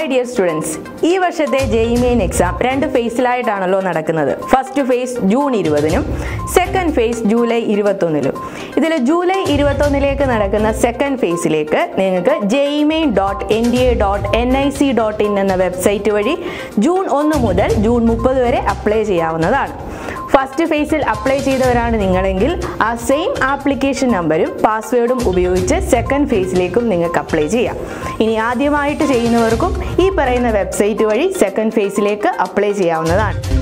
dear students ഈ വർഷത്തെ JEE main exam രണ്ട് ഫേസിലായിട്ടാണല്ലോ നടക്കുന്നത് ഫസ്റ്റ് ഫേസ് ജൂൺ ഇരുപതിനും സെക്കൻഡ് ഫേസ് ജൂലൈ ഇരുപത്തൊന്നിലും ഇതിൽ ജൂലൈ ഇരുപത്തൊന്നിലേക്ക് നടക്കുന്ന സെക്കൻഡ് ഫേസിലേക്ക് നിങ്ങൾക്ക് JEE main dot N D A dot N I C dot in എന്ന വെബ്സൈറ്റ് വഴി ജൂൺ ഒന്ന് മുതൽ ജൂൺ മുപ്പത് വരെ അപ്ലൈ ചെയ്യാവുന്നതാണ് ഫസ്റ്റ് ഫേസിൽ അപ്ലൈ ചെയ്തവരാണ് നിങ്ങളെങ്കിൽ ആ സെയിം ആപ്ലിക്കേഷൻ നമ്പരും പാസ്വേഡും ഉപയോഗിച്ച് സെക്കൻഡ് ഫേസിലേക്കും നിങ്ങൾക്ക് അപ്ലൈ ചെയ്യാം ഇനി ആദ്യമായിട്ട് ചെയ്യുന്നവർക്കും ഈ പറയുന്ന വെബ്സൈറ്റ് വഴി സെക്കൻഡ് ഫേസിലേക്ക് അപ്ലൈ ചെയ്യാവുന്നതാണ്